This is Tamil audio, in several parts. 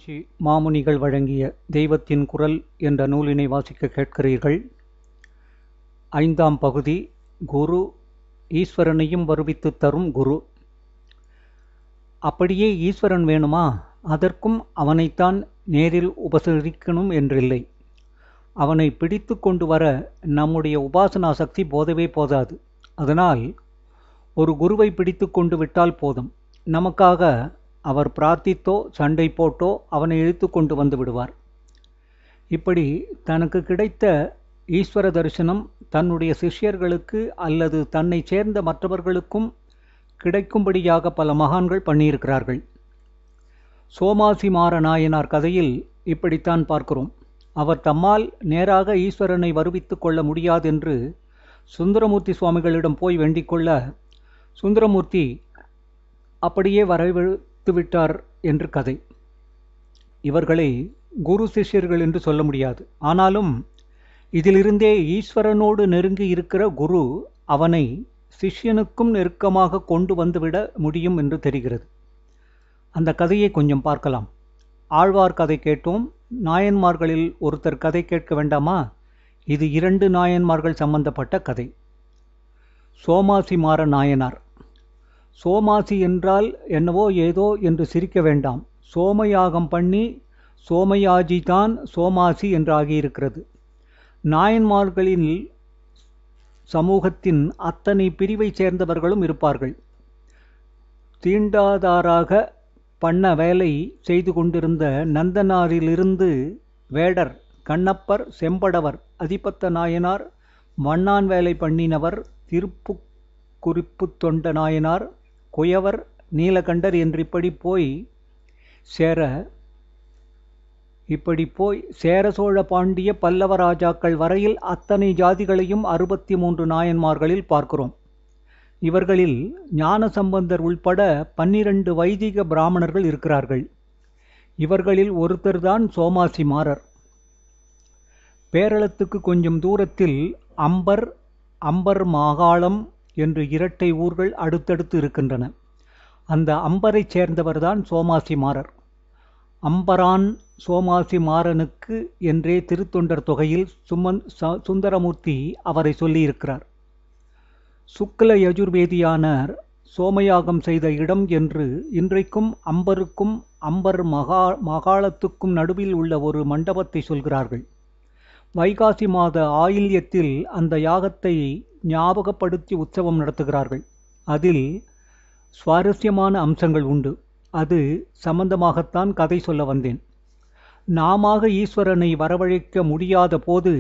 காஞ்சி மாமுனிகள் வழங்கிய தெய்வத்தின் குரல் என்ற நூலினை வாசிக்க கேட்கிறீர்கள் ஐந்தாம் பகுதி குரு ஈஸ்வரனையும் வருவித்து தரும் குரு அப்படியே ஈஸ்வரன் வேணுமா அதற்கும் அவனைத்தான் நேரில் உபசரிக்கணும் என்றில்லை அவனை பிடித்து கொண்டு வர நம்முடைய உபாசனா சக்தி போதவே போதாது அதனால் ஒரு குருவை பிடித்து கொண்டு விட்டால் போதும் நமக்காக அவர் பிரார்த்தித்தோ சண்டை போட்டோ அவனை இழுத்து கொண்டு வந்து விடுவார் இப்படி தனக்கு கிடைத்த ஈஸ்வர தரிசனம் தன்னுடைய சிஷ்யர்களுக்கு அல்லது தன்னை சேர்ந்த மற்றவர்களுக்கும் கிடைக்கும்படியாக பல மகான்கள் பண்ணியிருக்கிறார்கள் சோமாசி மாற நாயனார் கதையில் இப்படித்தான் பார்க்கிறோம் அவர் தம்மால் நேராக ஈஸ்வரனை வருவித்து கொள்ள முடியாதென்று சுந்தரமூர்த்தி சுவாமிகளிடம் போய் வேண்டிக் கொள்ள சுந்தரமூர்த்தி அப்படியே வரவழைத்து விட்டார் என்று கதை இவர்களை குரு சிஷ்யர்கள் என்று சொல்ல முடியாது ஆனாலும் இதிலிருந்தே ஈஸ்வரனோடு நெருங்கி இருக்கிற குரு அவனை சிஷ்யனுக்கும் நெருக்கமாக கொண்டு வந்துவிட முடியும் என்று தெரிகிறது அந்த கதையை கொஞ்சம் பார்க்கலாம் ஆழ்வார் கதை கேட்டோம் நாயன்மார்களில் ஒருத்தர் கதை கேட்க வேண்டாமா இது இரண்டு நாயன்மார்கள் சம்பந்தப்பட்ட கதை சோமாசி மாற நாயனார் சோமாசி என்றால் என்னவோ ஏதோ என்று சிரிக்க வேண்டாம் சோமயாகம் பண்ணி சோமயாஜி தான் சோமாசி என்று ஆகியிருக்கிறது நாயன்மார்களில் சமூகத்தின் அத்தனை பிரிவை சேர்ந்தவர்களும் இருப்பார்கள் தீண்டாதாராக பண்ண வேலை செய்து கொண்டிருந்த நந்தனாரிலிருந்து வேடர் கண்ணப்பர் செம்படவர் அதிபத்த நாயனார் மண்ணான் வேலை பண்ணினவர் திருப்பு குறிப்பு தொண்ட நாயனார் குயவர் நீலகண்டர் என்று இப்படி போய் சேர இப்படி போய் சேர சோழ பாண்டிய பல்லவ ராஜாக்கள் வரையில் அத்தனை ஜாதிகளையும் அறுபத்தி மூன்று நாயன்மார்களில் பார்க்கிறோம் இவர்களில் ஞான சம்பந்தர் உள்பட பன்னிரண்டு வைதிக பிராமணர்கள் இருக்கிறார்கள் இவர்களில் ஒருத்தர்தான் சோமாசி மாறர் பேரளத்துக்கு கொஞ்சம் தூரத்தில் அம்பர் அம்பர் மாகாளம் என்று இரட்டை ஊர்கள் அடுத்தடுத்து இருக்கின்றன அந்த அம்பரைச் சேர்ந்தவர்தான் சோமாசி மாறர் அம்பரான் சோமாசி மாறனுக்கு என்றே திருத்தொண்டர் தொகையில் சுமன் சுந்தரமூர்த்தி அவரை சொல்லியிருக்கிறார் சுக்ல யஜுர்வேதியானர் சோமயாகம் செய்த இடம் என்று இன்றைக்கும் அம்பருக்கும் அம்பர் மகா மகாளத்துக்கும் நடுவில் உள்ள ஒரு மண்டபத்தை சொல்கிறார்கள் வைகாசி மாத ஆயில்யத்தில் அந்த யாகத்தை ஞாபகப்படுத்தி உற்சவம் நடத்துகிறார்கள் அதில் சுவாரஸ்யமான அம்சங்கள் உண்டு அது சம்பந்தமாகத்தான் கதை சொல்ல வந்தேன் நாம ஈஸ்வரனை வரவழைக்க முடியாத போது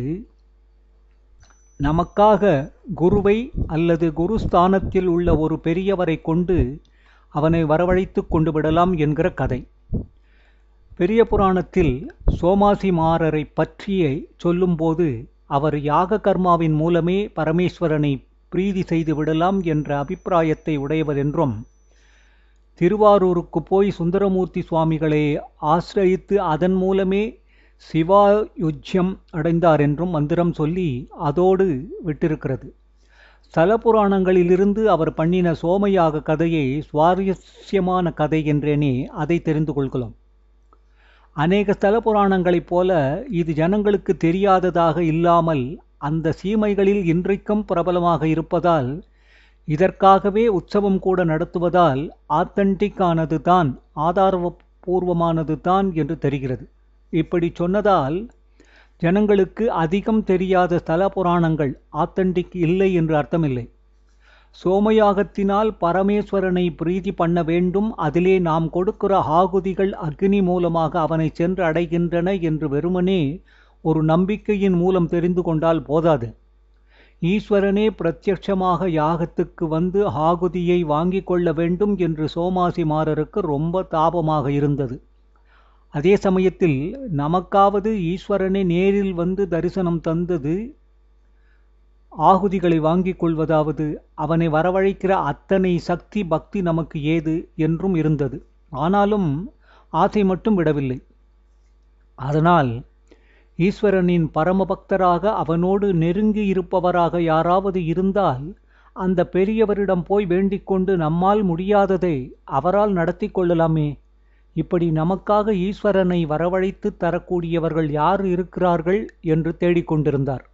நமக்காக குருவை அல்லது குருஸ்தானத்தில் உள்ள ஒரு பெரியவரை கொண்டு அவனை வரவழைத்து கொண்டு விடலாம் என்கிற கதை பெரிய புராணத்தில் சோமாசி மாறரை பற்றிய சொல்லும்போது அவர் யாக கர்மாவின் மூலமே பரமேஸ்வரனை பிரீதி செய்து விடலாம் என்ற அபிப்பிராயத்தை உடையவர் என்றும் திருவாரூருக்கு போய் சுந்தரமூர்த்தி சுவாமிகளை ஆசிரயித்து அதன் மூலமே சிவாயுஜ்யம் அடைந்தார் என்றும் மந்திரம் சொல்லி அதோடு விட்டிருக்கிறது ஸ்தல புராணங்களிலிருந்து அவர் பண்ணின சோமயாக கதையை சுவாரஸ்யமான கதை என்றேனே அதை தெரிந்து கொள்கிறோம் அநேக ஸ்தல புராணங்களைப் போல இது ஜனங்களுக்கு தெரியாததாக இல்லாமல் அந்த சீமைகளில் இன்றைக்கும் பிரபலமாக இருப்பதால் இதற்காகவே உற்சவம் கூட நடத்துவதால் ஆத்தன்டிக் ஆனது தான் ஆதாரபூர்வமானது தான் என்று தெரிகிறது இப்படி சொன்னதால் ஜனங்களுக்கு அதிகம் தெரியாத ஸ்தல புராணங்கள் ஆத்தன்டிக் இல்லை என்று அர்த்தமில்லை சோமயாகத்தினால் பரமேஸ்வரனை பிரீதி பண்ண வேண்டும் அதிலே நாம் கொடுக்கிற ஆகுதிகள் அக்னி மூலமாக அவனை சென்று அடைகின்றன என்று வெறுமனே ஒரு நம்பிக்கையின் மூலம் தெரிந்து கொண்டால் போதாது ஈஸ்வரனே பிரத்யட்சமாக யாகத்துக்கு வந்து ஆகுதியை வாங்கி கொள்ள வேண்டும் என்று சோமாசி மாறருக்கு ரொம்ப தாபமாக இருந்தது அதே சமயத்தில் நமக்காவது ஈஸ்வரனே நேரில் வந்து தரிசனம் தந்தது ஆகுதிகளை வாங்கிக் கொள்வதாவது அவனை வரவழைக்கிற அத்தனை சக்தி பக்தி நமக்கு ஏது என்றும் இருந்தது ஆனாலும் ஆசை மட்டும் விடவில்லை அதனால் ஈஸ்வரனின் பரமபக்தராக அவனோடு நெருங்கி இருப்பவராக யாராவது இருந்தால் அந்த பெரியவரிடம் போய் வேண்டிக் கொண்டு நம்மால் முடியாததை அவரால் நடத்தி கொள்ளலாமே இப்படி நமக்காக ஈஸ்வரனை வரவழைத்து தரக்கூடியவர்கள் யார் இருக்கிறார்கள் என்று தேடிக்கொண்டிருந்தார்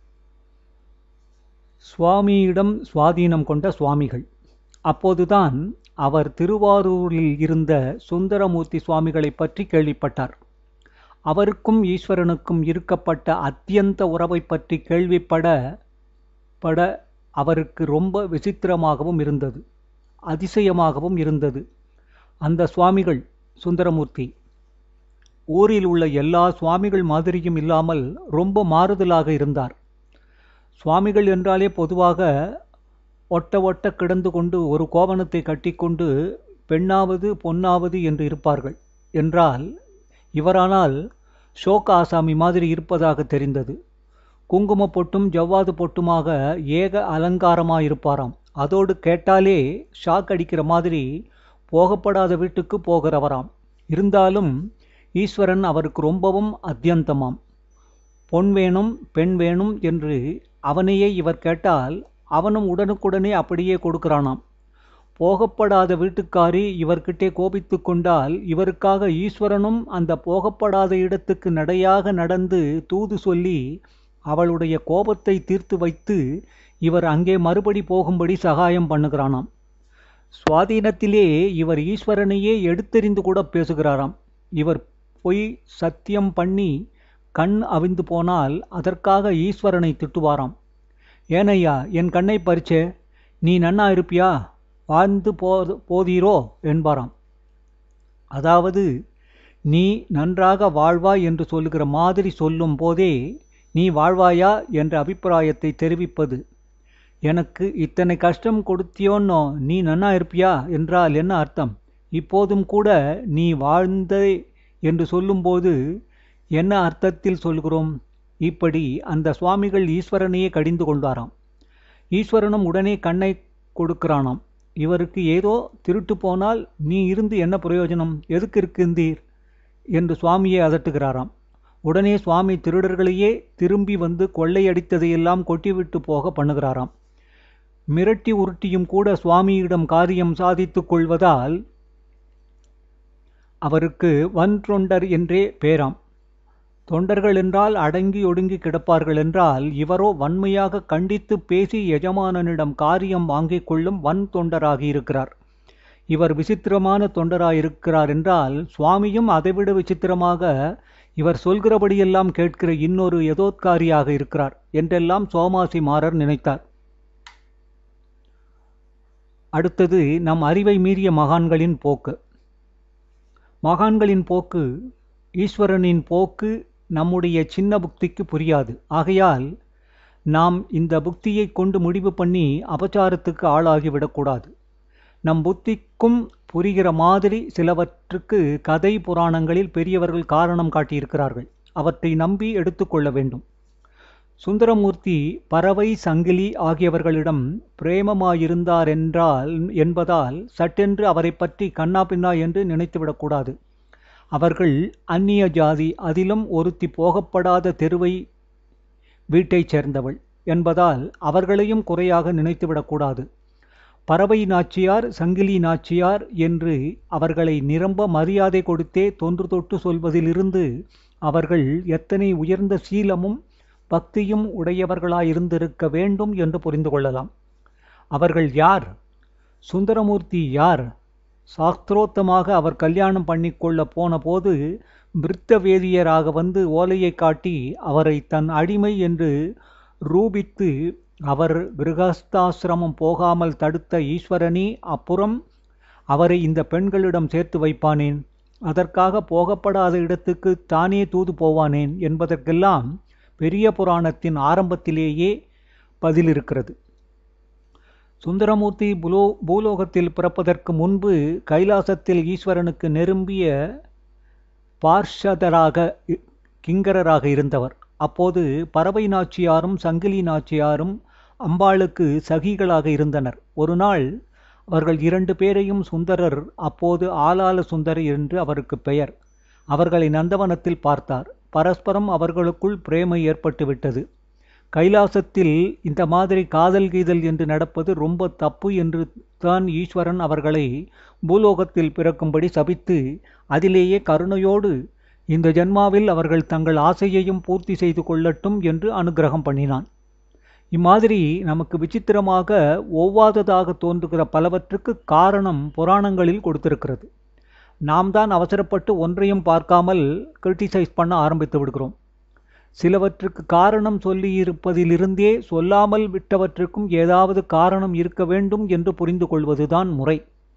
சுவாமியிடம் சுவாதீனம் கொண்ட சுவாமிகள் அப்போதுதான் அவர் திருவாரூரில் இருந்த சுந்தரமூர்த்தி சுவாமிகளை பற்றி கேள்விப்பட்டார் அவருக்கும் ஈஸ்வரனுக்கும் இருக்கப்பட்ட அத்தியந்த உறவை பற்றி கேள்விப்பட பட அவருக்கு ரொம்ப விசித்திரமாகவும் இருந்தது அதிசயமாகவும் இருந்தது அந்த சுவாமிகள் சுந்தரமூர்த்தி ஊரில் உள்ள எல்லா சுவாமிகள் மாதிரியும் இல்லாமல் ரொம்ப மாறுதலாக இருந்தார் சுவாமிகள் என்றாலே பொதுவாக ஒட்ட ஒட்ட கிடந்து கொண்டு ஒரு கோவணத்தை கட்டிக்கொண்டு பெண்ணாவது பொன்னாவது என்று இருப்பார்கள் என்றால் இவரானால் ஷோக ஆசாமி மாதிரி இருப்பதாக தெரிந்தது குங்கும பொட்டும் ஜவ்வாது பொட்டுமாக ஏக அலங்காரமாயிருப்பாராம் அதோடு கேட்டாலே ஷாக் அடிக்கிற மாதிரி போகப்படாத வீட்டுக்கு போகிறவராம் இருந்தாலும் ஈஸ்வரன் அவருக்கு ரொம்பவும் அத்தியந்தமாம் பொன் வேணும் பெண் வேணும் என்று அவனையே இவர் கேட்டால் அவனும் உடனுக்குடனே அப்படியே கொடுக்கிறானாம் போகப்படாத வீட்டுக்காரி இவர்கிட்டே கோபித்து கொண்டால் இவருக்காக ஈஸ்வரனும் அந்த போகப்படாத இடத்துக்கு நடையாக நடந்து தூது சொல்லி அவளுடைய கோபத்தை தீர்த்து வைத்து இவர் அங்கே மறுபடி போகும்படி சகாயம் பண்ணுகிறானாம் சுவாதீனத்திலே இவர் ஈஸ்வரனையே எடுத்தெறிந்து கூட பேசுகிறாராம் இவர் பொய் சத்தியம் பண்ணி கண் அவிந்து போனால் அதற்காக ஈஸ்வரனை திட்டுவாராம் ஏனையா என் கண்ணை பறிச்சே நீ நன்னா இருப்பியா வாழ்ந்து போ போதீரோ என்பாராம் அதாவது நீ நன்றாக வாழ்வாய் என்று சொல்லுகிற மாதிரி சொல்லும் போதே நீ வாழ்வாயா என்ற அபிப்பிராயத்தை தெரிவிப்பது எனக்கு இத்தனை கஷ்டம் கொடுத்தியோன்னோ நீ நன்னா இருப்பியா என்றால் என்ன அர்த்தம் இப்போதும் கூட நீ வாழ்ந்தே என்று சொல்லும்போது என்ன அர்த்தத்தில் சொல்கிறோம் இப்படி அந்த சுவாமிகள் ஈஸ்வரனையே கடிந்து கொண்டாராம் ஈஸ்வரனும் உடனே கண்ணை கொடுக்கிறானாம் இவருக்கு ஏதோ திருட்டு போனால் நீ இருந்து என்ன பிரயோஜனம் எதுக்கு இருக்கின்றீர் என்று சுவாமியை அதட்டுகிறாராம் உடனே சுவாமி திருடர்களையே திரும்பி வந்து கொள்ளையடித்ததையெல்லாம் கொட்டிவிட்டு போக பண்ணுகிறாராம் மிரட்டி உருட்டியும் கூட சுவாமியிடம் காரியம் சாதித்துக் கொள்வதால் அவருக்கு வன் தொண்டர் என்றே பேராம் தொண்டர்கள் என்றால் அடங்கி ஒடுங்கி கிடப்பார்கள் என்றால் இவரோ வன்மையாக கண்டித்து பேசி எஜமானனிடம் காரியம் வாங்கிக் கொள்ளும் வன் தொண்டராகி இருக்கிறார் இவர் விசித்திரமான தொண்டராயிருக்கிறார் என்றால் சுவாமியும் அதைவிட விசித்திரமாக இவர் சொல்கிறபடியெல்லாம் கேட்கிற இன்னொரு எதோத்காரியாக இருக்கிறார் என்றெல்லாம் சோமாசி மாறர் நினைத்தார் அடுத்தது நம் அறிவை மீறிய மகான்களின் போக்கு மகான்களின் போக்கு ஈஸ்வரனின் போக்கு நம்முடைய சின்ன புக்திக்கு புரியாது ஆகையால் நாம் இந்த புக்தியை கொண்டு முடிவு பண்ணி அபச்சாரத்துக்கு ஆளாகிவிடக்கூடாது நம் புத்திக்கும் புரிகிற மாதிரி சிலவற்றுக்கு கதை புராணங்களில் பெரியவர்கள் காரணம் காட்டியிருக்கிறார்கள் அவற்றை நம்பி எடுத்துக்கொள்ள வேண்டும் சுந்தரமூர்த்தி பறவை சங்கிலி ஆகியவர்களிடம் பிரேமமாயிருந்தார் என்றால் என்பதால் சட்டென்று அவரை பற்றி கண்ணா பின்னா என்று நினைத்துவிடக்கூடாது அவர்கள் அந்நிய ஜாதி அதிலும் ஒருத்தி போகப்படாத தெருவை வீட்டைச் சேர்ந்தவள் என்பதால் அவர்களையும் குறையாக நினைத்துவிடக்கூடாது பறவை நாச்சியார் சங்கிலி நாச்சியார் என்று அவர்களை நிரம்ப மரியாதை கொடுத்தே தொன்று தொட்டு சொல்வதிலிருந்து அவர்கள் எத்தனை உயர்ந்த சீலமும் பக்தியும் உடையவர்களாயிருந்திருக்க வேண்டும் என்று புரிந்து கொள்ளலாம் அவர்கள் யார் சுந்தரமூர்த்தி யார் சாஸ்திரோத்தமாக அவர் கல்யாணம் பண்ணிக்கொள்ள போன போது விருத்த வேதியராக வந்து ஓலையை காட்டி அவரை தன் அடிமை என்று ரூபித்து அவர் கிரகஸ்தாசிரமம் போகாமல் தடுத்த ஈஸ்வரனே அப்புறம் அவரை இந்த பெண்களிடம் சேர்த்து வைப்பானேன் அதற்காக போகப்படாத இடத்துக்கு தானே தூது போவானேன் என்பதற்கெல்லாம் பெரிய புராணத்தின் ஆரம்பத்திலேயே பதில் இருக்கிறது சுந்தரமூர்த்தி புலோ பூலோகத்தில் பிறப்பதற்கு முன்பு கைலாசத்தில் ஈஸ்வரனுக்கு நெருங்கிய பார்ஷதராக கிங்கரராக இருந்தவர் அப்போது பறவை நாச்சியாரும் சங்கிலி நாச்சியாரும் அம்பாளுக்கு சகிகளாக இருந்தனர் ஒரு நாள் அவர்கள் இரண்டு பேரையும் சுந்தரர் அப்போது ஆலால சுந்தரி என்று அவருக்கு பெயர் அவர்களை நந்தவனத்தில் பார்த்தார் பரஸ்பரம் அவர்களுக்குள் பிரேமை ஏற்பட்டு விட்டது கைலாசத்தில் இந்த மாதிரி காதல் கீதல் என்று நடப்பது ரொம்ப தப்பு என்று தான் ஈஸ்வரன் அவர்களை பூலோகத்தில் பிறக்கும்படி சபித்து அதிலேயே கருணையோடு இந்த ஜென்மாவில் அவர்கள் தங்கள் ஆசையையும் பூர்த்தி செய்து கொள்ளட்டும் என்று அனுகிரகம் பண்ணினான் இம்மாதிரி நமக்கு விசித்திரமாக ஒவ்வாததாக தோன்றுகிற பலவற்றுக்கு காரணம் புராணங்களில் கொடுத்திருக்கிறது நாம் தான் அவசரப்பட்டு ஒன்றையும் பார்க்காமல் கிரிட்டிசைஸ் பண்ண ஆரம்பித்து விடுகிறோம் சிலவற்றுக்கு காரணம் சொல்லியிருப்பதிலிருந்தே சொல்லாமல் விட்டவற்றுக்கும் ஏதாவது காரணம் இருக்க வேண்டும் என்று புரிந்து கொள்வதுதான் முறை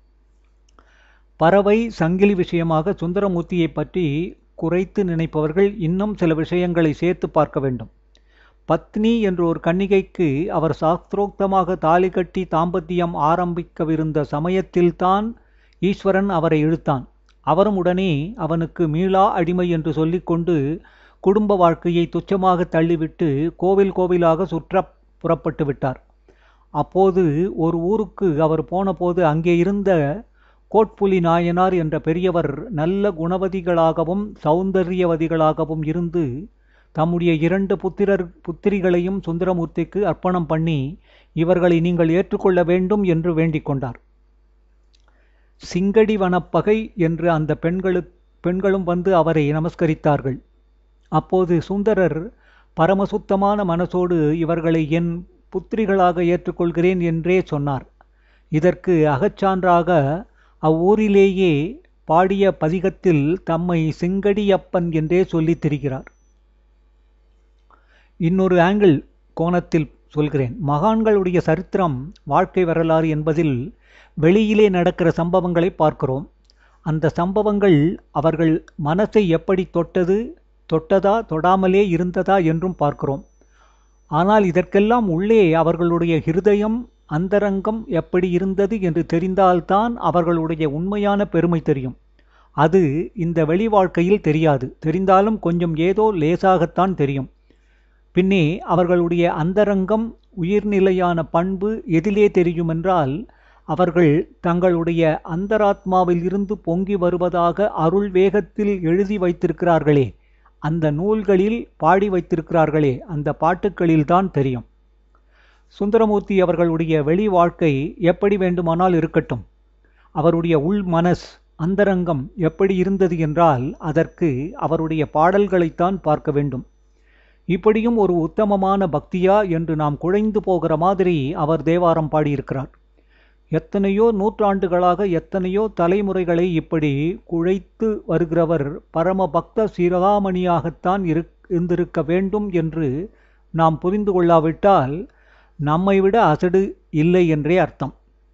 பறவை சங்கிலி விஷயமாக சுந்தரமூர்த்தியை பற்றி குறைத்து நினைப்பவர்கள் இன்னும் சில விஷயங்களை சேர்த்து பார்க்க வேண்டும் பத்னி என்ற ஒரு கன்னிகைக்கு அவர் சாஸ்திரோக்தமாக தாலி கட்டி தாம்பத்தியம் ஆரம்பிக்கவிருந்த சமயத்தில்தான் ஈஸ்வரன் அவரை இழுத்தான் அவரும் உடனே அவனுக்கு மீளா அடிமை என்று சொல்லிக்கொண்டு குடும்ப வாழ்க்கையை துச்சமாக தள்ளிவிட்டு கோவில் கோவிலாக சுற்ற புறப்பட்டு விட்டார் அப்போது ஒரு ஊருக்கு அவர் போனபோது அங்கே இருந்த கோட்புலி நாயனார் என்ற பெரியவர் நல்ல குணவதிகளாகவும் சௌந்தரியவதிகளாகவும் இருந்து தம்முடைய இரண்டு புத்திரர் புத்திரிகளையும் சுந்தரமூர்த்திக்கு அர்ப்பணம் பண்ணி இவர்களை நீங்கள் ஏற்றுக்கொள்ள வேண்டும் என்று வேண்டிக் கொண்டார் சிங்கடி வனப்பகை என்று அந்த பெண்களு பெண்களும் வந்து அவரை நமஸ்கரித்தார்கள் அப்போது சுந்தரர் பரமசுத்தமான மனசோடு இவர்களை என் புத்திரிகளாக ஏற்றுக்கொள்கிறேன் என்றே சொன்னார் இதற்கு அகச்சான்றாக அவ்வூரிலேயே பாடிய பதிகத்தில் தம்மை சிங்கடியப்பன் என்றே சொல்லித் திரிகிறார் இன்னொரு ஆங்கிள் கோணத்தில் சொல்கிறேன் மகான்களுடைய சரித்திரம் வாழ்க்கை வரலாறு என்பதில் வெளியிலே நடக்கிற சம்பவங்களை பார்க்கிறோம் அந்த சம்பவங்கள் அவர்கள் மனசை எப்படி தொட்டது தொட்டதா தொடாமலே இருந்ததா என்றும் பார்க்கிறோம் ஆனால் இதற்கெல்லாம் உள்ளே அவர்களுடைய ஹிருதயம் அந்தரங்கம் எப்படி இருந்தது என்று தெரிந்தால்தான் அவர்களுடைய உண்மையான பெருமை தெரியும் அது இந்த வெளி வாழ்க்கையில் தெரியாது தெரிந்தாலும் கொஞ்சம் ஏதோ லேசாகத்தான் தெரியும் பின்னே அவர்களுடைய அந்தரங்கம் உயிர்நிலையான பண்பு எதிலே தெரியுமென்றால் அவர்கள் தங்களுடைய அந்தராத்மாவில் இருந்து பொங்கி வருவதாக அருள் வேகத்தில் எழுதி வைத்திருக்கிறார்களே அந்த நூல்களில் பாடி வைத்திருக்கிறார்களே அந்த பாட்டுக்களில்தான் தெரியும் சுந்தரமூர்த்தி அவர்களுடைய வெளி வாழ்க்கை எப்படி வேண்டுமானால் இருக்கட்டும் அவருடைய உள் மனஸ் அந்தரங்கம் எப்படி இருந்தது என்றால் அதற்கு அவருடைய பாடல்களைத்தான் பார்க்க வேண்டும் இப்படியும் ஒரு உத்தமமான பக்தியா என்று நாம் குழைந்து போகிற மாதிரி அவர் தேவாரம் பாடியிருக்கிறார் எத்தனையோ நூற்றாண்டுகளாக எத்தனையோ தலைமுறைகளை இப்படி குழைத்து வருகிறவர் பரம பக்த சிரகாமணியாகத்தான் இரு இருந்திருக்க வேண்டும் என்று நாம் புரிந்து கொள்ளாவிட்டால் நம்மை விட அசடு இல்லை என்றே அர்த்தம்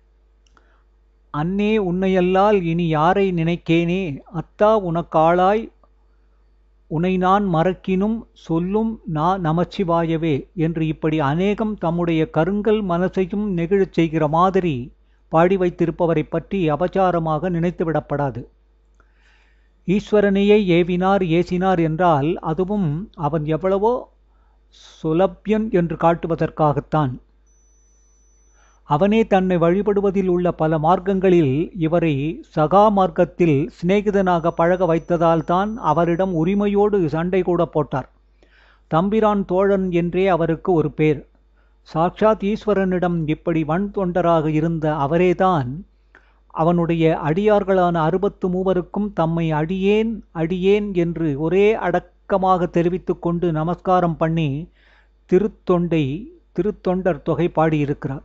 அன்னே உன்னையல்லால் இனி யாரை நினைக்கேனே அத்தா உனக்காளாய் உனை நான் மறக்கினும் சொல்லும் நா நமச்சிவாயவே என்று இப்படி அநேகம் தம்முடைய கருங்கல் மனசையும் நெகிழச் செய்கிற மாதிரி பாடி வைத்திருப்பவரை பற்றி அபச்சாரமாக நினைத்துவிடப்படாது ஈஸ்வரனையே ஏவினார் ஏசினார் என்றால் அதுவும் அவன் எவ்வளவோ சுலபியன் என்று காட்டுவதற்காகத்தான் அவனே தன்னை வழிபடுவதில் உள்ள பல மார்க்கங்களில் இவரை சகா மார்க்கத்தில் சிநேகிதனாக பழக வைத்ததால்தான் அவரிடம் உரிமையோடு சண்டை கூட போட்டார் தம்பிரான் தோழன் என்றே அவருக்கு ஒரு பேர் சாட்சாத் ஈஸ்வரனிடம் இப்படி வன் தொண்டராக இருந்த அவரேதான் அவனுடைய அடியார்களான அறுபத்து மூவருக்கும் தம்மை அடியேன் அடியேன் என்று ஒரே அடக்கமாக தெரிவித்து கொண்டு நமஸ்காரம் பண்ணி திருத்தொண்டை திருத்தொண்டர் தொகை பாடியிருக்கிறார்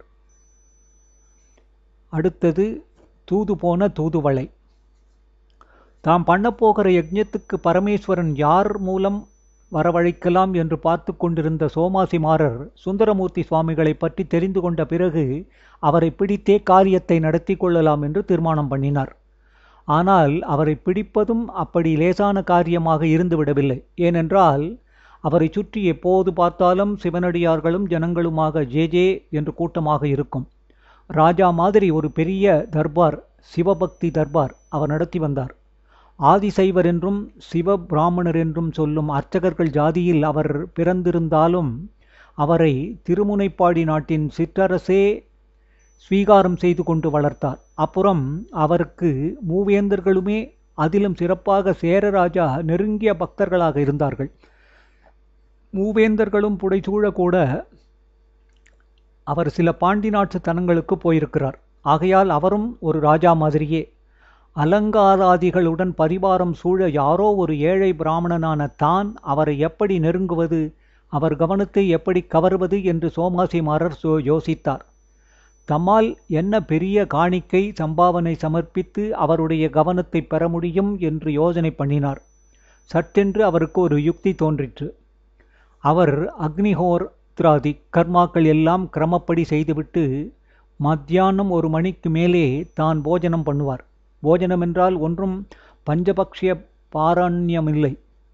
அடுத்தது தூது போன தூதுவளை தாம் பண்ணப்போகிற யஜ்ஞத்துக்கு பரமேஸ்வரன் யார் மூலம் வரவழைக்கலாம் என்று பார்த்து கொண்டிருந்த சோமாசிமாரர் சுந்தரமூர்த்தி சுவாமிகளை பற்றி தெரிந்து கொண்ட பிறகு அவரை பிடித்தே காரியத்தை நடத்தி கொள்ளலாம் என்று தீர்மானம் பண்ணினார் ஆனால் அவரை பிடிப்பதும் அப்படி லேசான காரியமாக இருந்துவிடவில்லை ஏனென்றால் அவரை சுற்றி எப்போது பார்த்தாலும் சிவனடியார்களும் ஜனங்களுமாக ஜே ஜே என்று கூட்டமாக இருக்கும் ராஜா மாதிரி ஒரு பெரிய தர்பார் சிவபக்தி தர்பார் அவர் நடத்தி வந்தார் ஆதிசைவர் என்றும் சிவ பிராமணர் என்றும் சொல்லும் அர்ச்சகர்கள் ஜாதியில் அவர் பிறந்திருந்தாலும் அவரை திருமுனைப்பாடி நாட்டின் சிற்றரசே ஸ்வீகாரம் செய்து கொண்டு வளர்த்தார் அப்புறம் அவருக்கு மூவேந்தர்களுமே அதிலும் சிறப்பாக சேரராஜா நெருங்கிய பக்தர்களாக இருந்தார்கள் மூவேந்தர்களும் புடைசூழக்கூட அவர் சில பாண்டி நாட்டு தனங்களுக்கு போயிருக்கிறார் ஆகையால் அவரும் ஒரு ராஜா மாதிரியே அலங்காராதிகளுடன் பரிவாரம் சூழ யாரோ ஒரு ஏழை பிராமணனான தான் அவரை எப்படி நெருங்குவது அவர் கவனத்தை எப்படி கவர்வது என்று சோமாசிமாரர் சோ யோசித்தார் தம்மால் என்ன பெரிய காணிக்கை சம்பாவனை சமர்ப்பித்து அவருடைய கவனத்தை பெற முடியும் என்று யோசனை பண்ணினார் சட்டென்று அவருக்கு ஒரு யுக்தி தோன்றிற்று அவர் அக்னிஹோத்ராதி கர்மாக்கள் எல்லாம் கிரமப்படி செய்துவிட்டு மத்தியானம் ஒரு மணிக்கு மேலே தான் போஜனம் பண்ணுவார் போஜனம் என்றால் ஒன்றும் பஞ்சபக்ஷிய பாரண்யமில்லை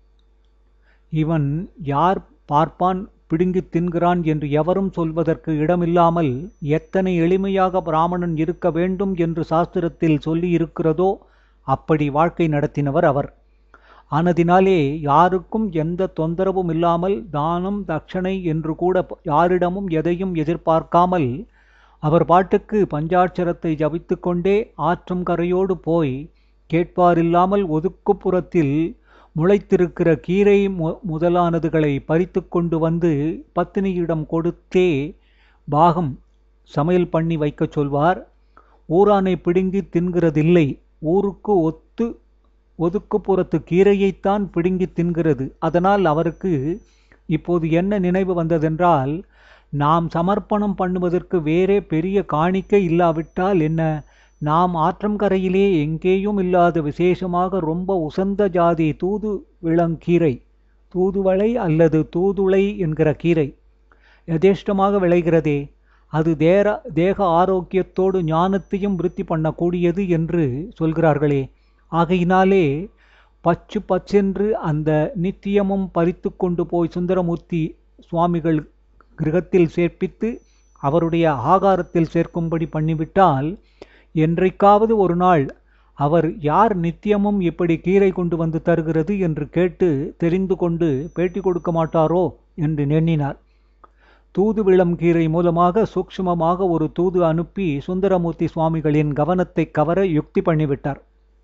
இவன் யார் பார்ப்பான் பிடுங்கித் தின்கிறான் என்று எவரும் சொல்வதற்கு இடமில்லாமல் எத்தனை எளிமையாக பிராமணன் இருக்க வேண்டும் என்று சாஸ்திரத்தில் சொல்லி இருக்கிறதோ அப்படி வாழ்க்கை நடத்தினவர் அவர் ஆனதினாலே யாருக்கும் எந்த தொந்தரவும் இல்லாமல் தானம் தட்சணை என்று கூட யாரிடமும் எதையும் எதிர்பார்க்காமல் அவர் பாட்டுக்கு பஞ்சாட்சரத்தை ஜபித்து கொண்டே ஆற்றும் கரையோடு போய் கேட்பாரில்லாமல் ஒதுக்குப்புறத்தில் முளைத்திருக்கிற கீரை மு முதலானதுகளை பறித்து கொண்டு வந்து பத்தினியிடம் கொடுத்தே பாகம் சமையல் பண்ணி வைக்கச் சொல்வார் ஊரானை பிடுங்கி தின்கிறதில்லை ஊருக்கு ஒத்து ஒதுக்குப்புறத்து கீரையைத்தான் பிடுங்கி தின்கிறது அதனால் அவருக்கு இப்போது என்ன நினைவு வந்ததென்றால் நாம் சமர்ப்பணம் பண்ணுவதற்கு வேறே பெரிய காணிக்கை இல்லாவிட்டால் என்ன நாம் ஆற்றங்கரையிலே எங்கேயும் இல்லாத விசேஷமாக ரொம்ப உசந்த ஜாதி தூது விளங்கீரை தூதுவளை அல்லது தூதுளை என்கிற கீரை யதேஷ்டமாக விளைகிறதே அது தேர தேக ஆரோக்கியத்தோடு ஞானத்தையும் விருத்தி பண்ணக்கூடியது என்று சொல்கிறார்களே ஆகையினாலே பச்சு பச்சென்று அந்த நித்தியமும் பறித்து கொண்டு போய் சுந்தரமூர்த்தி சுவாமிகள் கிரகத்தில் சேர்ப்பித்து அவருடைய ஆகாரத்தில் சேர்க்கும்படி பண்ணிவிட்டால் என்றைக்காவது ஒரு நாள் அவர் யார் நித்தியமும் இப்படி கீரை கொண்டு வந்து தருகிறது என்று கேட்டு தெரிந்து கொண்டு பேட்டி கொடுக்க மாட்டாரோ என்று எண்ணினார் தூது விளம் கீரை மூலமாக சூக்ஷ்மமாக ஒரு தூது அனுப்பி சுந்தரமூர்த்தி சுவாமிகளின் கவனத்தை கவர யுக்தி பண்ணிவிட்டார்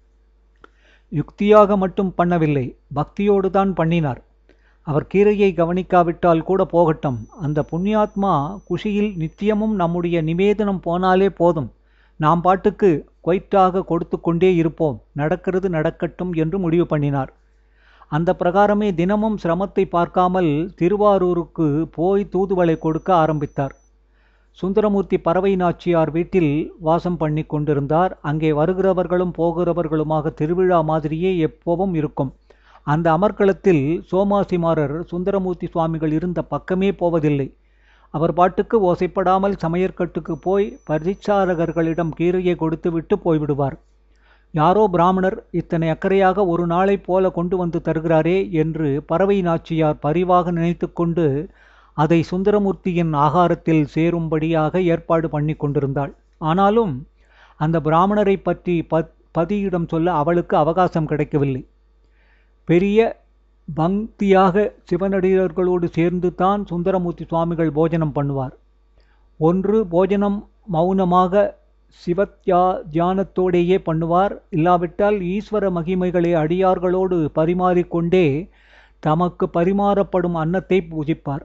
யுக்தியாக மட்டும் பண்ணவில்லை பக்தியோடு தான் பண்ணினார் அவர் கீரையை கவனிக்காவிட்டால் கூட போகட்டும் அந்த புண்ணியாத்மா குஷியில் நித்தியமும் நம்முடைய நிவேதனம் போனாலே போதும் நாம் பாட்டுக்கு கொய்ட்டாக கொடுத்து கொண்டே இருப்போம் நடக்கிறது நடக்கட்டும் என்று முடிவு பண்ணினார் அந்த பிரகாரமே தினமும் சிரமத்தை பார்க்காமல் திருவாரூருக்கு போய் தூதுவளை கொடுக்க ஆரம்பித்தார் சுந்தரமூர்த்தி பறவை நாச்சியார் வீட்டில் வாசம் பண்ணி கொண்டிருந்தார் அங்கே வருகிறவர்களும் போகிறவர்களுமாக திருவிழா மாதிரியே எப்போவும் இருக்கும் அந்த அமர்க்களத்தில் சோமாசிமாரர் சுந்தரமூர்த்தி சுவாமிகள் இருந்த பக்கமே போவதில்லை அவர் பாட்டுக்கு ஓசைப்படாமல் சமையற்கட்டுக்கு போய் பரிச்சாரகர்களிடம் கீரையை கொடுத்துவிட்டு போய்விடுவார் யாரோ பிராமணர் இத்தனை அக்கறையாக ஒரு நாளைப் போல கொண்டு வந்து தருகிறாரே என்று பறவை நாச்சியார் பரிவாக நினைத்து கொண்டு அதை சுந்தரமூர்த்தியின் ஆகாரத்தில் சேரும்படியாக ஏற்பாடு பண்ணி கொண்டிருந்தாள் ஆனாலும் அந்த பிராமணரை பற்றி பத் பதியிடம் சொல்ல அவளுக்கு அவகாசம் கிடைக்கவில்லை பெரிய பக்தியாக சிவனடியர்களோடு சேர்ந்து தான் சுந்தரமூர்த்தி சுவாமிகள் போஜனம் பண்ணுவார் ஒன்று போஜனம் மௌனமாக சிவத்யா தியானத்தோடேயே பண்ணுவார் இல்லாவிட்டால் ஈஸ்வர மகிமைகளை அடியார்களோடு பரிமாறிக்கொண்டே தமக்கு பரிமாறப்படும் அன்னத்தை பூஜிப்பார்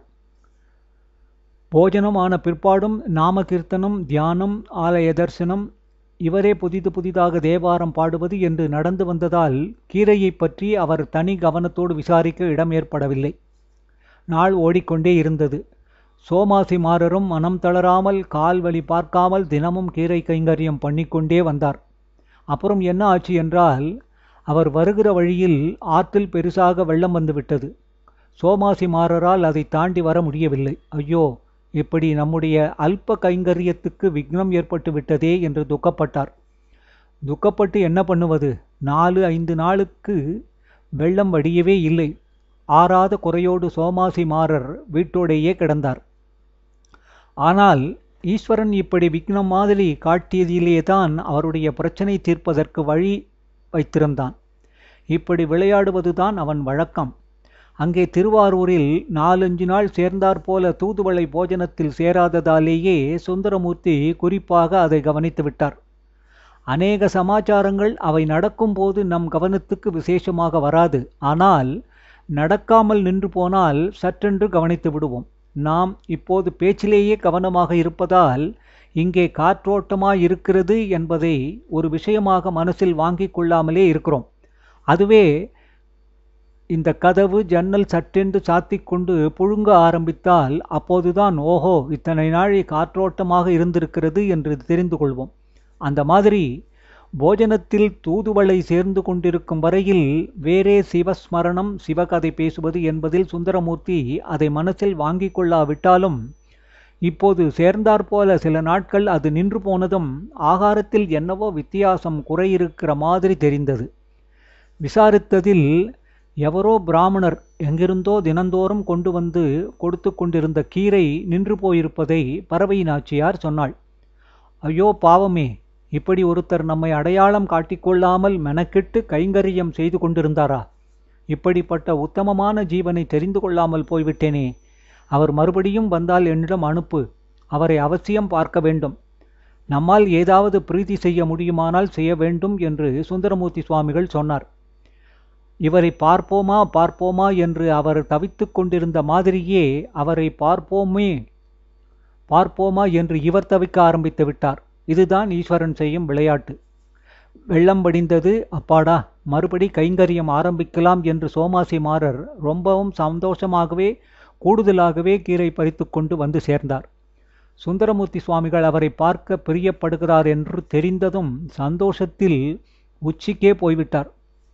போஜனம் ஆன பிற்பாடும் நாம கீர்த்தனம் தியானம் ஆலய தரிசனம் இவரே புதிது புதிதாக தேவாரம் பாடுவது என்று நடந்து வந்ததால் கீரையை பற்றி அவர் தனி கவனத்தோடு விசாரிக்க இடம் ஏற்படவில்லை நாள் ஓடிக்கொண்டே இருந்தது சோமாசி மாறரும் மனம் தளராமல் கால் வழி பார்க்காமல் தினமும் கீரை கைங்கரியம் பண்ணிக்கொண்டே வந்தார் அப்புறம் என்ன ஆச்சு என்றால் அவர் வருகிற வழியில் ஆற்றில் பெருசாக வெள்ளம் வந்துவிட்டது சோமாசி மாறரால் அதை தாண்டி வர முடியவில்லை ஐயோ இப்படி நம்முடைய அல்ப கைங்கரியத்துக்கு விக்னம் ஏற்பட்டு விட்டதே என்று துக்கப்பட்டார் துக்கப்பட்டு என்ன பண்ணுவது நாலு ஐந்து நாளுக்கு வெள்ளம் வடியவே இல்லை ஆறாத குறையோடு சோமாசி மாறர் வீட்டோடையே கிடந்தார் ஆனால் ஈஸ்வரன் இப்படி விக்னம் மாதிரி காட்டியதிலே தான் அவருடைய பிரச்சனை தீர்ப்பதற்கு வழி வைத்திருந்தான் இப்படி விளையாடுவதுதான் அவன் வழக்கம் அங்கே திருவாரூரில் நாலஞ்சு நாள் சேர்ந்தாற்போல தூதுவளை போஜனத்தில் சேராததாலேயே சுந்தரமூர்த்தி குறிப்பாக அதை கவனித்து விட்டார் அநேக சமாச்சாரங்கள் அவை நடக்கும்போது நம் கவனத்துக்கு விசேஷமாக வராது ஆனால் நடக்காமல் நின்று போனால் சற்றென்று கவனித்து விடுவோம் நாம் இப்போது பேச்சிலேயே கவனமாக இருப்பதால் இங்கே காற்றோட்டமாய் இருக்கிறது என்பதை ஒரு விஷயமாக மனசில் வாங்கிக் கொள்ளாமலே இருக்கிறோம் அதுவே இந்த கதவு ஜன்னல் சட்டென்று சாத்திக் கொண்டு புழுங்க ஆரம்பித்தால் அப்போதுதான் ஓஹோ இத்தனை நாழி காற்றோட்டமாக இருந்திருக்கிறது என்று தெரிந்து கொள்வோம் அந்த மாதிரி போஜனத்தில் தூதுவளை சேர்ந்து கொண்டிருக்கும் வரையில் வேறே சிவஸ்மரணம் சிவகதை பேசுவது என்பதில் சுந்தரமூர்த்தி அதை மனசில் வாங்கிக் கொள்ளாவிட்டாலும் இப்போது சேர்ந்தாற்போல சில நாட்கள் அது நின்று போனதும் ஆகாரத்தில் என்னவோ வித்தியாசம் குறையிருக்கிற மாதிரி தெரிந்தது விசாரித்ததில் எவரோ பிராமணர் எங்கிருந்தோ தினந்தோறும் கொண்டு வந்து கொடுத்து கொண்டிருந்த கீரை நின்று போயிருப்பதை பறவை நாச்சியார் சொன்னாள் ஐயோ பாவமே இப்படி ஒருத்தர் நம்மை அடையாளம் காட்டிக்கொள்ளாமல் மெனக்கிட்டு கைங்கரியம் செய்து கொண்டிருந்தாரா இப்படிப்பட்ட உத்தமமான ஜீவனை தெரிந்து கொள்ளாமல் போய்விட்டேனே அவர் மறுபடியும் வந்தால் என்னிடம் அனுப்பு அவரை அவசியம் பார்க்க வேண்டும் நம்மால் ஏதாவது பிரீதி செய்ய முடியுமானால் செய்ய வேண்டும் என்று சுந்தரமூர்த்தி சுவாமிகள் சொன்னார் இவரை பார்ப்போமா பார்ப்போமா என்று அவர் தவித்து கொண்டிருந்த மாதிரியே அவரை பார்ப்போமே பார்ப்போமா என்று இவர் தவிக்க ஆரம்பித்து விட்டார் இதுதான் ஈஸ்வரன் செய்யும் விளையாட்டு வெள்ளம் படிந்தது அப்பாடா மறுபடி கைங்கரியம் ஆரம்பிக்கலாம் என்று சோமாசி மாறர் ரொம்பவும் சந்தோஷமாகவே கூடுதலாகவே கீரை பறித்து கொண்டு வந்து சேர்ந்தார் சுந்தரமூர்த்தி சுவாமிகள் அவரை பார்க்க பிரியப்படுகிறார் என்று தெரிந்ததும் சந்தோஷத்தில் உச்சிக்கே போய்விட்டார்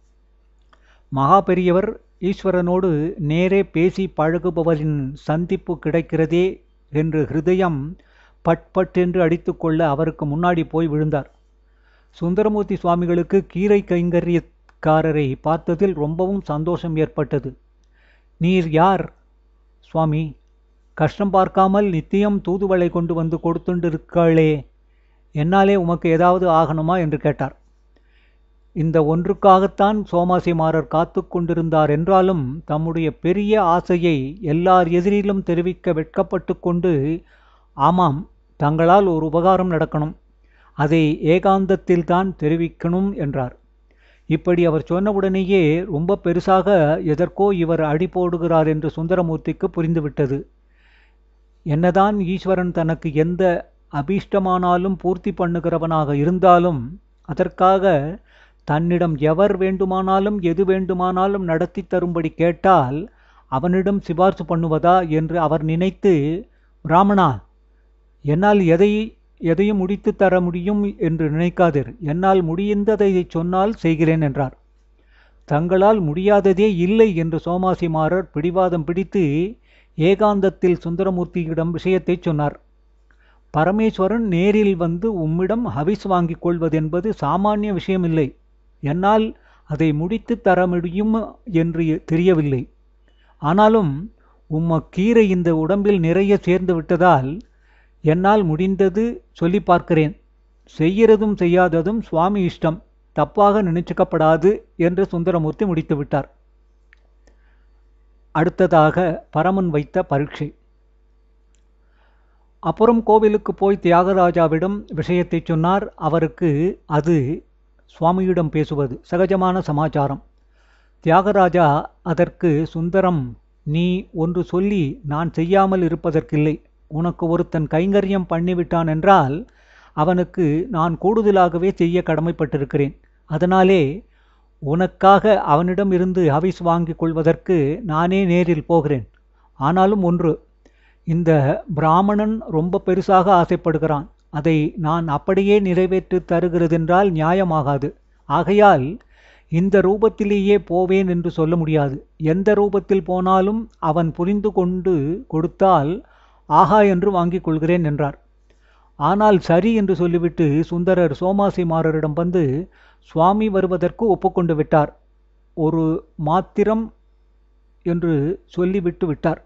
மகா பெரியவர் ஈஸ்வரனோடு நேரே பேசி பழகுபவரின் சந்திப்பு கிடைக்கிறதே என்று ஹிருதயம் பட் பட் என்று அடித்துக்கொள்ள அவருக்கு முன்னாடி போய் விழுந்தார் சுந்தரமூர்த்தி சுவாமிகளுக்கு கீரை கைங்கரியக்காரரை பார்த்ததில் ரொம்பவும் சந்தோஷம் ஏற்பட்டது நீர் யார் சுவாமி கஷ்டம் பார்க்காமல் நித்தியம் தூதுவளை கொண்டு வந்து கொடுத்துண்டிருக்காளே என்னாலே உமக்கு ஏதாவது ஆகணுமா என்று கேட்டார் இந்த ஒன்றுக்காகத்தான் சோமாசிமாரர் காத்து கொண்டிருந்தார் என்றாலும் தம்முடைய பெரிய ஆசையை எல்லார் எதிரிலும் தெரிவிக்க வெட்கப்பட்டு கொண்டு ஆமாம் தங்களால் ஒரு உபகாரம் நடக்கணும் அதை ஏகாந்தத்தில் தான் தெரிவிக்கணும் என்றார் இப்படி அவர் சொன்னவுடனேயே ரொம்ப பெருசாக எதற்கோ இவர் அடி போடுகிறார் என்று சுந்தரமூர்த்திக்கு புரிந்துவிட்டது என்னதான் ஈஸ்வரன் தனக்கு எந்த அபீஷ்டமானாலும் பூர்த்தி பண்ணுகிறவனாக இருந்தாலும் அதற்காக தன்னிடம் எவர் வேண்டுமானாலும் எது வேண்டுமானாலும் நடத்தி தரும்படி கேட்டால் அவனிடம் சிபார்சு பண்ணுவதா என்று அவர் நினைத்து பிராமணா என்னால் எதை எதையும் முடித்து தர முடியும் என்று நினைக்காதீர் என்னால் முடிந்ததை சொன்னால் செய்கிறேன் என்றார் தங்களால் முடியாததே இல்லை என்று சோமாசிமாரர் பிடிவாதம் பிடித்து ஏகாந்தத்தில் சுந்தரமூர்த்தியிடம் விஷயத்தை சொன்னார் பரமேஸ்வரன் நேரில் வந்து உம்மிடம் ஹவிஸ் வாங்கிக் கொள்வதென்பது சாமானிய விஷயமில்லை என்னால் அதை முடித்து தர முடியும் என்று தெரியவில்லை ஆனாலும் உம்ம கீரை இந்த உடம்பில் நிறைய சேர்ந்து விட்டதால் என்னால் முடிந்தது சொல்லி பார்க்கிறேன் செய்கிறதும் செய்யாததும் சுவாமி இஷ்டம் தப்பாக நினைச்சுக்கப்படாது என்று சுந்தரமூர்த்தி முடித்து விட்டார் அடுத்ததாக பரமன் வைத்த பரீட்சை அப்புறம் கோவிலுக்கு போய் தியாகராஜாவிடம் விஷயத்தை சொன்னார் அவருக்கு அது சுவாமியிடம் பேசுவது சகஜமான சமாச்சாரம் தியாகராஜா அதற்கு சுந்தரம் நீ ஒன்று சொல்லி நான் செய்யாமல் இருப்பதற்கில்லை உனக்கு ஒருத்தன் கைங்கரியம் பண்ணிவிட்டான் என்றால் அவனுக்கு நான் கூடுதலாகவே செய்ய கடமைப்பட்டிருக்கிறேன் அதனாலே உனக்காக அவனிடம் இருந்து ஹவிஸ் வாங்கிக் கொள்வதற்கு நானே நேரில் போகிறேன் ஆனாலும் ஒன்று இந்த பிராமணன் ரொம்ப பெருசாக ஆசைப்படுகிறான் அதை நான் அப்படியே நிறைவேற்றி தருகிறதென்றால் நியாயமாகாது ஆகையால் இந்த ரூபத்திலேயே போவேன் என்று சொல்ல முடியாது எந்த ரூபத்தில் போனாலும் அவன் புரிந்து கொண்டு கொடுத்தால் ஆஹா என்று வாங்கிக் கொள்கிறேன் என்றார் ஆனால் சரி என்று சொல்லிவிட்டு சுந்தரர் சோமாசிமாரரிடம் வந்து சுவாமி வருவதற்கு ஒப்புக்கொண்டு விட்டார் ஒரு மாத்திரம் என்று சொல்லிவிட்டு விட்டார்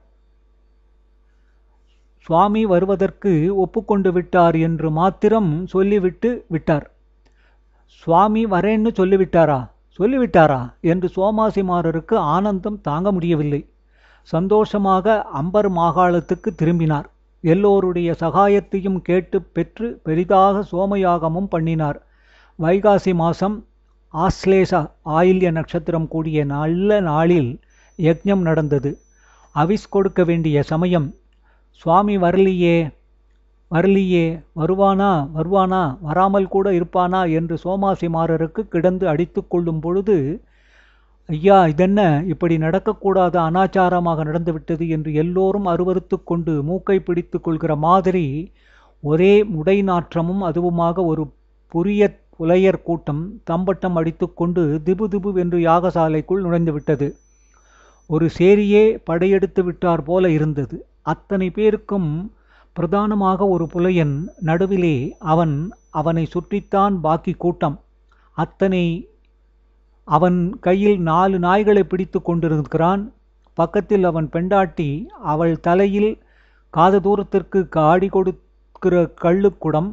சுவாமி வருவதற்கு ஒப்புக்கொண்டு விட்டார் என்று மாத்திரம் சொல்லிவிட்டு விட்டார் சுவாமி வரேன்னு சொல்லிவிட்டாரா சொல்லிவிட்டாரா என்று சோமாசிமாரருக்கு ஆனந்தம் தாங்க முடியவில்லை சந்தோஷமாக அம்பர் மாகாளத்துக்கு திரும்பினார் எல்லோருடைய சகாயத்தையும் கேட்டு பெற்று பெரிதாக சோமயாகமும் பண்ணினார் வைகாசி மாசம் ஆஸ்லேஷ ஆயில்ய நட்சத்திரம் கூடிய நல்ல நாளில் யஜ்ஞம் நடந்தது அவிஸ் கொடுக்க வேண்டிய சமயம் சுவாமி வரலியே வரலியே வருவானா வருவானா வராமல் கூட இருப்பானா என்று சோமாசிமாரருக்கு கிடந்து அடித்து கொள்ளும் பொழுது ஐயா இதென்ன இப்படி நடக்கக்கூடாத அனாச்சாரமாக நடந்துவிட்டது என்று எல்லோரும் அருவறுத்து கொண்டு மூக்கை பிடித்து கொள்கிற மாதிரி ஒரே முடை நாற்றமும் அதுவுமாக ஒரு புரிய புலையர் கூட்டம் தம்பட்டம் அடித்துக்கொண்டு திபு திபு என்று யாகசாலைக்குள் நுழைந்துவிட்டது ஒரு சேரியே படையெடுத்து விட்டார் போல இருந்தது அத்தனை பேருக்கும் பிரதானமாக ஒரு புலையன் நடுவிலே அவன் அவனை சுற்றித்தான் பாக்கி கூட்டம் அத்தனை அவன் கையில் நாலு நாய்களை பிடித்து கொண்டிருக்கிறான் பக்கத்தில் அவன் பெண்டாட்டி அவள் தலையில் காத தூரத்திற்கு காடி கொடுக்கிற கள்ளுக்குடம்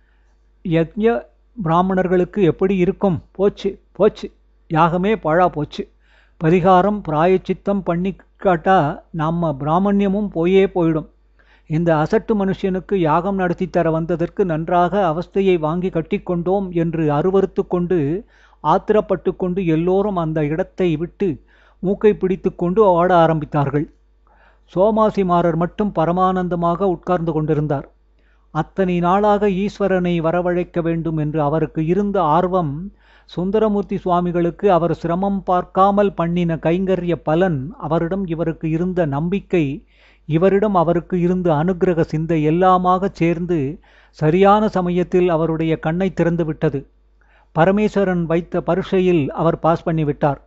யஜ்ஞ பிராமணர்களுக்கு எப்படி இருக்கும் போச்சு போச்சு யாகமே பழா போச்சு பரிகாரம் பிராயச்சித்தம் பண்ணி காட்டா நம்ம பிராமணியமும் போயே போயிடும் இந்த அசட்டு மனுஷனுக்கு யாகம் நடத்தி தர வந்ததற்கு நன்றாக அவஸ்தையை வாங்கி கட்டிக்கொண்டோம் என்று அருவறுத்து கொண்டு ஆத்திரப்பட்டு கொண்டு எல்லோரும் அந்த இடத்தை விட்டு மூக்கை பிடித்து கொண்டு ஆட ஆரம்பித்தார்கள் சோமாசிமாரர் மட்டும் பரமானந்தமாக உட்கார்ந்து கொண்டிருந்தார் அத்தனை நாளாக ஈஸ்வரனை வரவழைக்க வேண்டும் என்று அவருக்கு இருந்த ஆர்வம் சுந்தரமூர்த்தி சுவாமிகளுக்கு அவர் சிரமம் பார்க்காமல் பண்ணின கைங்கரிய பலன் அவரிடம் இவருக்கு இருந்த நம்பிக்கை இவரிடம் அவருக்கு இருந்த அனுக்கிரக சிந்தை எல்லாமாக சேர்ந்து சரியான சமயத்தில் அவருடைய கண்ணை திறந்து விட்டது பரமேஸ்வரன் வைத்த பரீட்சையில் அவர் பாஸ் பண்ணிவிட்டார்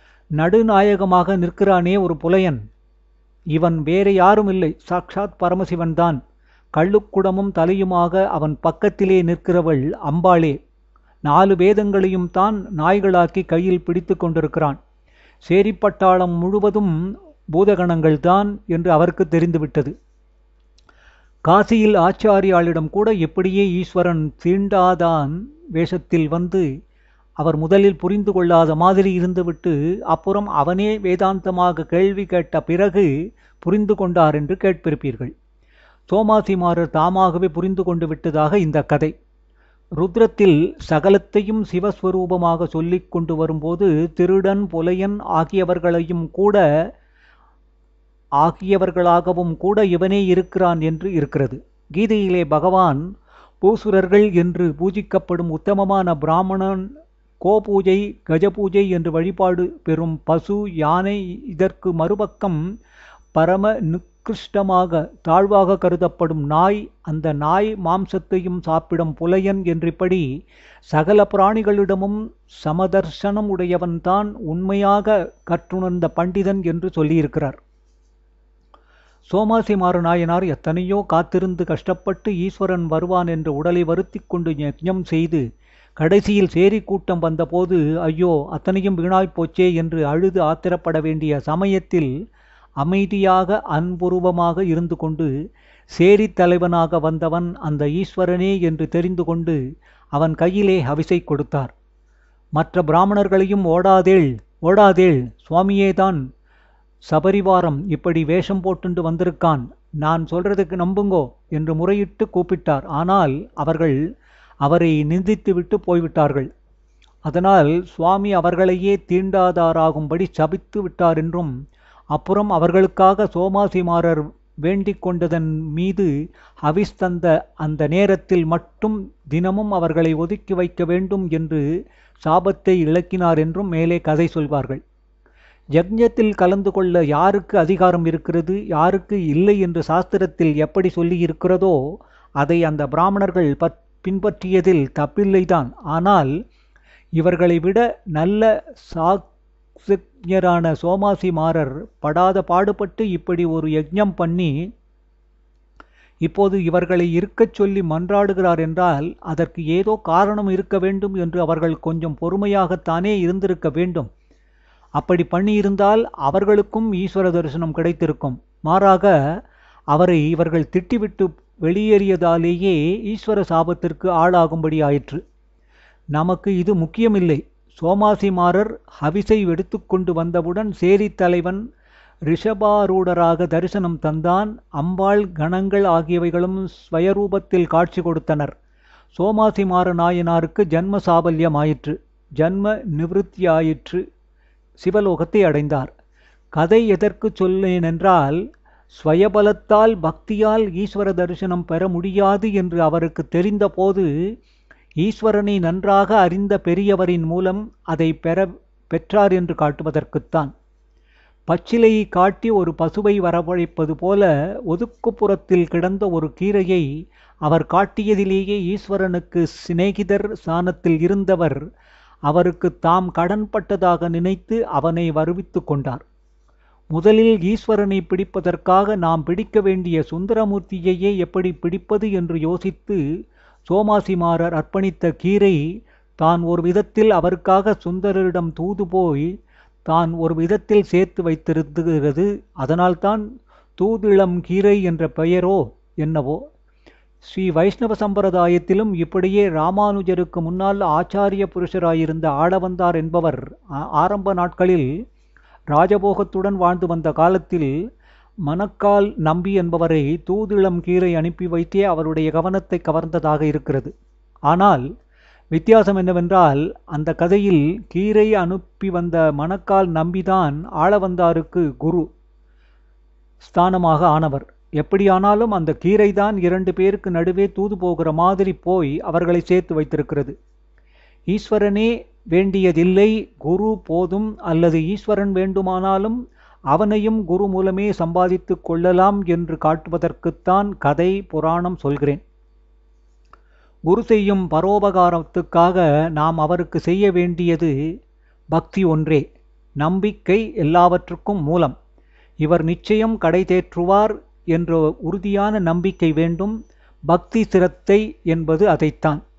நடுநாயகமாக நிற்கிறானே ஒரு புலையன் இவன் வேறு யாரும் இல்லை சாக்ஷாத் பரமசிவன்தான் கள்ளுக்குடமும் தலையுமாக அவன் பக்கத்திலே நிற்கிறவள் அம்பாளே நாலு வேதங்களையும் தான் நாய்களாக்கி கையில் பிடித்து கொண்டிருக்கிறான் சேரிப்பட்டாளம் முழுவதும் பூதகணங்கள்தான் என்று அவருக்கு தெரிந்துவிட்டது காசியில் ஆச்சாரியாளிடம் கூட எப்படியே ஈஸ்வரன் தீண்டாதான் வேஷத்தில் வந்து அவர் முதலில் புரிந்து கொள்ளாத மாதிரி இருந்துவிட்டு அப்புறம் அவனே வேதாந்தமாக கேள்வி கேட்ட பிறகு புரிந்து கொண்டார் என்று கேட்பிருப்பீர்கள் சோமாசிமாரர் தாமாகவே புரிந்து கொண்டு விட்டதாக இந்த கதை ருத்ரத்தில் சகலத்தையும் சிவஸ்வரூபமாக சொல்லிக் கொண்டு வரும்போது திருடன் புலையன் ஆகியவர்களையும் கூட ஆகியவர்களாகவும் கூட இவனே இருக்கிறான் என்று இருக்கிறது கீதையிலே பகவான் பூசுரர்கள் என்று பூஜிக்கப்படும் உத்தமமான பிராமணன் கோபூஜை கஜபூஜை என்று வழிபாடு பெறும் பசு யானை இதற்கு மறுபக்கம் பரம நிகிருஷ்டமாக தாழ்வாக கருதப்படும் நாய் அந்த நாய் மாம்சத்தையும் சாப்பிடும் புலையன் என்றிப்படி சகல பிராணிகளிடமும் சமதர்சனம் உடையவன்தான் உண்மையாக கற்றுணர்ந்த பண்டிதன் என்று சொல்லியிருக்கிறார் சோமாசிமாறு நாயனார் எத்தனையோ காத்திருந்து கஷ்டப்பட்டு ஈஸ்வரன் வருவான் என்று உடலை வருத்தி கொண்டு யஜ்ஞம் செய்து கடைசியில் சேரி கூட்டம் வந்தபோது ஐயோ அத்தனையும் வீணாய்ப் போச்சே என்று அழுது ஆத்திரப்பட வேண்டிய சமயத்தில் அமைதியாக அன்புருவமாக இருந்து கொண்டு சேரி தலைவனாக வந்தவன் அந்த ஈஸ்வரனே என்று தெரிந்து கொண்டு அவன் கையிலே ஹவிசை கொடுத்தார் மற்ற பிராமணர்களையும் ஓடாதேள் ஓடாதேள் சுவாமியேதான் சபரிவாரம் இப்படி வேஷம் போட்டுண்டு வந்திருக்கான் நான் சொல்றதுக்கு நம்புங்கோ என்று முறையிட்டு கூப்பிட்டார் ஆனால் அவர்கள் அவரை நிந்தித்துவிட்டு போய்விட்டார்கள் அதனால் சுவாமி அவர்களையே தீண்டாதாராகும்படி சபித்து விட்டார் என்றும் அப்புறம் அவர்களுக்காக சோமாசிமாரர் வேண்டிக் கொண்டதன் மீது ஹவிஸ் தந்த அந்த நேரத்தில் மட்டும் தினமும் அவர்களை ஒதுக்கி வைக்க வேண்டும் என்று சாபத்தை இழக்கினார் என்றும் மேலே கதை சொல்வார்கள் யஜ்ஞத்தில் கலந்து கொள்ள யாருக்கு அதிகாரம் இருக்கிறது யாருக்கு இல்லை என்று சாஸ்திரத்தில் எப்படி சொல்லி இருக்கிறதோ அதை அந்த பிராமணர்கள் பத் பின்பற்றியதில் தப்பில்லைதான் ஆனால் இவர்களை விட நல்ல சாக்ஞரான சோமாசி மாறர் படாத பாடுபட்டு இப்படி ஒரு யஜ்ஞம் பண்ணி இப்போது இவர்களை இருக்கச் சொல்லி மன்றாடுகிறார் என்றால் அதற்கு ஏதோ காரணம் இருக்க வேண்டும் என்று அவர்கள் கொஞ்சம் பொறுமையாகத்தானே இருந்திருக்க வேண்டும் அப்படி பண்ணியிருந்தால் அவர்களுக்கும் ஈஸ்வர தரிசனம் கிடைத்திருக்கும் மாறாக அவரை இவர்கள் திட்டிவிட்டு வெளியேறியதாலேயே ஈஸ்வர சாபத்திற்கு ஆளாகும்படி ஆயிற்று நமக்கு இது முக்கியமில்லை சோமாசிமாரர் ஹவிசை எடுத்துக்கொண்டு வந்தவுடன் சேரி தலைவன் ரிஷபாரூடராக தரிசனம் தந்தான் அம்பாள் கணங்கள் ஆகியவைகளும் ஸ்வயரூபத்தில் காட்சி கொடுத்தனர் சோமாசிமார நாயனாருக்கு ஜன்ம சாபல்யம் ஆயிற்று ஜன்ம நிவிருத்தியாயிற்று சிவலோகத்தை அடைந்தார் கதை எதற்கு சொல்லேன் என்றால் ஸ்வயபலத்தால் பக்தியால் ஈஸ்வர தரிசனம் பெற முடியாது என்று அவருக்கு தெரிந்தபோது ஈஸ்வரனை நன்றாக அறிந்த பெரியவரின் மூலம் அதை பெற பெற்றார் என்று காட்டுவதற்குத்தான் பச்சிலையை காட்டி ஒரு பசுவை வரவழைப்பது போல ஒதுக்குப்புறத்தில் கிடந்த ஒரு கீரையை அவர் காட்டியதிலேயே ஈஸ்வரனுக்கு சிநேகிதர் ஸ்தானத்தில் இருந்தவர் அவருக்கு தாம் கடன்பட்டதாக நினைத்து அவனை வருவித்து கொண்டார் முதலில் ஈஸ்வரனை பிடிப்பதற்காக நாம் பிடிக்க வேண்டிய சுந்தரமூர்த்தியையே எப்படி பிடிப்பது என்று யோசித்து சோமாசிமாரர் அர்ப்பணித்த கீரை தான் ஒரு விதத்தில் அவருக்காக சுந்தரரிடம் தூது போய் தான் ஒரு விதத்தில் சேர்த்து வைத்திருக்கிறது அதனால்தான் தூதிளம் கீரை என்ற பெயரோ என்னவோ ஸ்ரீ வைஷ்ணவ சம்பிரதாயத்திலும் இப்படியே ராமானுஜருக்கு முன்னால் ஆச்சாரிய புருஷராயிருந்த ஆடவந்தார் என்பவர் ஆரம்ப நாட்களில் ராஜபோகத்துடன் வாழ்ந்து வந்த காலத்தில் மணக்கால் நம்பி என்பவரை தூதிளம் கீரை அனுப்பி வைத்தே அவருடைய கவனத்தை கவர்ந்ததாக இருக்கிறது ஆனால் வித்தியாசம் என்னவென்றால் அந்த கதையில் கீரை அனுப்பி வந்த மணக்கால் நம்பிதான் ஆளவந்தாருக்கு குரு ஸ்தானமாக ஆனவர் எப்படியானாலும் அந்த கீரைதான் இரண்டு பேருக்கு நடுவே தூது போகிற மாதிரி போய் அவர்களை சேர்த்து வைத்திருக்கிறது ஈஸ்வரனே வேண்டியதில்லை குரு போதும் அல்லது ஈஸ்வரன் வேண்டுமானாலும் அவனையும் குரு மூலமே சம்பாதித்து கொள்ளலாம் என்று காட்டுவதற்குத்தான் கதை புராணம் சொல்கிறேன் குரு செய்யும் பரோபகாரத்துக்காக நாம் அவருக்கு செய்ய வேண்டியது பக்தி ஒன்றே நம்பிக்கை எல்லாவற்றுக்கும் மூலம் இவர் நிச்சயம் கடை தேற்றுவார் என்ற உறுதியான நம்பிக்கை வேண்டும் பக்தி சிரத்தை என்பது அதைத்தான்